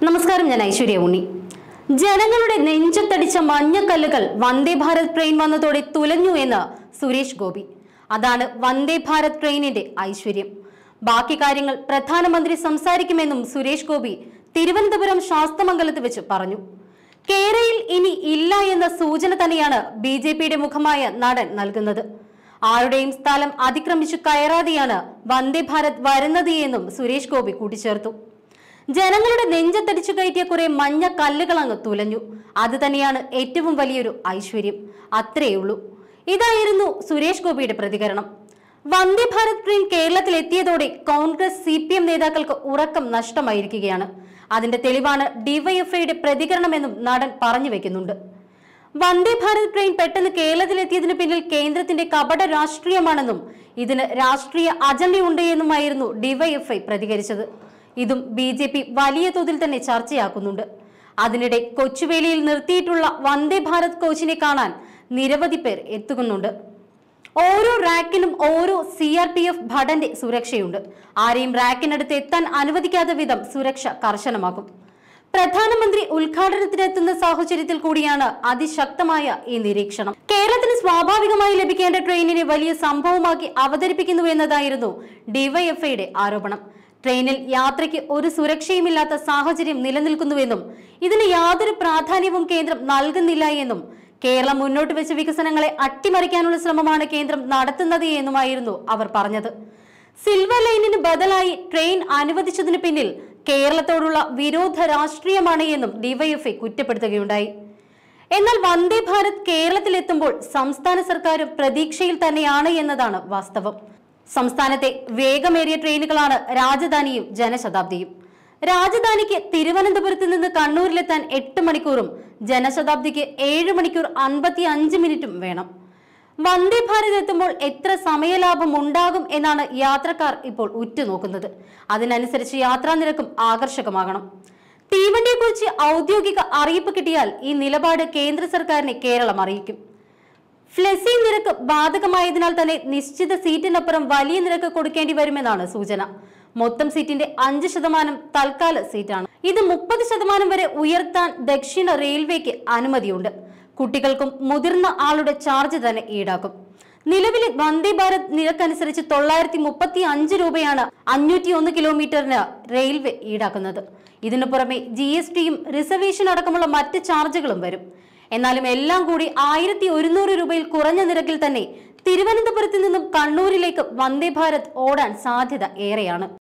നമസ്കാരം ഞാൻ ഐശ്വര്യ ഉണ്ണി ജനങ്ങളുടെ നെഞ്ചത്തടിച്ച മഞ്ഞക്കല്ലുകൾ വന്ദേ ഭാരത് ട്രെയിൻ വന്നതോടെ തുലഞ്ഞു എന്ന് സുരേഷ് ഗോപി അതാണ് വന്ദേ ഭാരത് ട്രെയിനിന്റെ ഐശ്വര്യം ബാക്കി കാര്യങ്ങൾ പ്രധാനമന്ത്രി സംസാരിക്കുമെന്നും സുരേഷ് ഗോപി തിരുവനന്തപുരം ശാസ്തമംഗലത്ത് വെച്ച് പറഞ്ഞു കേരയിൽ ഇനി ഇല്ല എന്ന സൂചന തന്നെയാണ് ബി ജെ പിയുടെ മുഖമായ നടൻ നൽകുന്നത് ആരുടെയും സ്ഥലം അതിക്രമിച്ചു കയറാതെയാണ് വന്ദേ ഭാരത് വരുന്നത് എന്നും സുരേഷ് ഗോപി കൂട്ടിച്ചേർത്തു ജനങ്ങളുടെ നെഞ്ചത്തടിച്ചു കയറ്റിയ കുറെ മഞ്ഞ കല്ലുകൾ അങ്ങ് തുലഞ്ഞു അത് തന്നെയാണ് ഏറ്റവും വലിയൊരു ഐശ്വര്യം അത്രയുള്ളൂ ഇതായിരുന്നു സുരേഷ് ഗോപിയുടെ പ്രതികരണം വന്ദേ ഭാരത് ട്രെയിൻ കേരളത്തിൽ എത്തിയതോടെ കോൺഗ്രസ് സി പി എം നേതാക്കൾക്ക് ഉറക്കം നഷ്ടമായിരിക്കുകയാണ് അതിന്റെ തെളിവാണ് ഡിവൈഎഫ്ഐയുടെ പ്രതികരണമെന്നും നടൻ പറഞ്ഞു വെക്കുന്നുണ്ട് വന്ദേ ഭാരത് ട്രെയിൻ പെട്ടെന്ന് കേരളത്തിലെത്തിയതിന് പിന്നിൽ കേന്ദ്രത്തിന്റെ കപട രാഷ്ട്രീയമാണെന്നും ഇതിന് രാഷ്ട്രീയ അജണ്ടയുണ്ട് എന്നുമായിരുന്നു ഡിവൈഎഫ്ഐ പ്രതികരിച്ചത് ഇതും ബി ജെ പി വലിയ തോതിൽ തന്നെ ചർച്ചയാക്കുന്നുണ്ട് അതിനിടെ കൊച്ചുവേലിയിൽ നിർത്തിയിട്ടുള്ള വന്ദേ ഭാരത് കോച്ചിനെ കാണാൻ നിരവധി പേർ എത്തുന്നുണ്ട് ഓരോ റാക്കിനും ഓരോ സി ആർ പി എഫ് ഭടന്റെ സുരക്ഷയുണ്ട് ആരെയും റാക്കിനടുത്ത് എത്താൻ അനുവദിക്കാത്ത വിധം സുരക്ഷ കർശനമാക്കും പ്രധാനമന്ത്രി ഉദ്ഘാടനത്തിനെത്തുന്ന സാഹചര്യത്തിൽ കൂടിയാണ് അതിശക്തമായ ഈ നിരീക്ഷണം കേരളത്തിന് സ്വാഭാവികമായി ലഭിക്കേണ്ട ട്രെയിനിനെ വലിയ സംഭവമാക്കി അവതരിപ്പിക്കുന്നു എന്നതായിരുന്നു ഡിവൈഎഫ്ഐയുടെ ആരോപണം ട്രെയിനിൽ യാത്രയ്ക്ക് ഒരു സുരക്ഷയുമില്ലാത്ത സാഹചര്യം നിലനിൽക്കുന്നുവെന്നും ഇതിന് യാതൊരു പ്രാധാന്യവും കേന്ദ്രം നൽകുന്നില്ല എന്നും കേരളം മുന്നോട്ട് വെച്ച വികസനങ്ങളെ അട്ടിമറിക്കാനുള്ള ശ്രമമാണ് കേന്ദ്രം നടത്തുന്നത് എന്നുമായിരുന്നു അവർ പറഞ്ഞത് സിൽവർ ലൈനിന് ബദലായി ട്രെയിൻ അനുവദിച്ചതിന് പിന്നിൽ കേരളത്തോടുള്ള വിരോധ രാഷ്ട്രീയമാണ് എന്നും ഡിവൈഎഫ്ഐ കുറ്റപ്പെടുത്തുകയുണ്ടായി എന്നാൽ വന്ദേ ഭാരത് കേരളത്തിലെത്തുമ്പോൾ സംസ്ഥാന സർക്കാരും പ്രതീക്ഷയിൽ തന്നെയാണ് എന്നതാണ് വാസ്തവം സംസ്ഥാനത്തെ വേഗമേറിയ ട്രെയിനുകളാണ് രാജധാനിയും ജനശതാബ്ദിയും രാജധാനിക്ക് തിരുവനന്തപുരത്ത് നിന്ന് കണ്ണൂരിലെത്താൻ എട്ട് മണിക്കൂറും ജനശതാബ്ദിക്ക് ഏഴ് മണിക്കൂർ അൻപത്തി അഞ്ച് മിനിറ്റും വേണം വന്ദേ ഭാരത് എത്തുമ്പോൾ എത്ര സമയലാഭം ഉണ്ടാകും എന്നാണ് യാത്രക്കാർ ഇപ്പോൾ ഉറ്റുനോക്കുന്നത് അതിനനുസരിച്ച് യാത്രാ നിരക്കും ആകർഷകമാകണം തീവണ്ടിയെക്കുറിച്ച് ഔദ്യോഗിക അറിയിപ്പ് കിട്ടിയാൽ ഈ നിലപാട് കേന്ദ്ര സർക്കാരിനെ കേരളം അറിയിക്കും ഫ്ലെസി നിരക്ക് ബാധകമായതിനാൽ തന്നെ നിശ്ചിത സീറ്റിനപ്പുറം വലിയ നിരക്ക് കൊടുക്കേണ്ടി വരുമെന്നാണ് സൂചന മൊത്തം സീറ്റിന്റെ അഞ്ച് ശതമാനം തൽക്കാല സീറ്റാണ് ഇത് മുപ്പത് ശതമാനം വരെ ഉയർത്താൻ ദക്ഷിണ റെയിൽവേക്ക് അനുമതിയുണ്ട് കുട്ടികൾക്കും മുതിർന്ന ആളുടെ ചാർജ് തന്നെ ഈടാക്കും നിലവിലെ വന്ദേ ഭാരത് നിരക്കനുസരിച്ച് തൊള്ളായിരത്തി മുപ്പത്തി അഞ്ച് രൂപയാണ് അഞ്ഞൂറ്റി ഒന്ന് കിലോമീറ്ററിന് റെയിൽവേ ഈടാക്കുന്നത് ഇതിനു പുറമെ ജി എസ് ടിയും റിസർവേഷൻ അടക്കമുള്ള മറ്റ് ചാർജുകളും വരും എന്നാലും എല്ലാം കൂടി ആയിരത്തി ഒരുന്നൂറ് രൂപയിൽ കുറഞ്ഞ നിരക്കിൽ തന്നെ തിരുവനന്തപുരത്ത് നിന്നും കണ്ണൂരിലേക്ക് വന്ദേ ഭാരത് ഓടാൻ സാധ്യത ഏറെയാണ്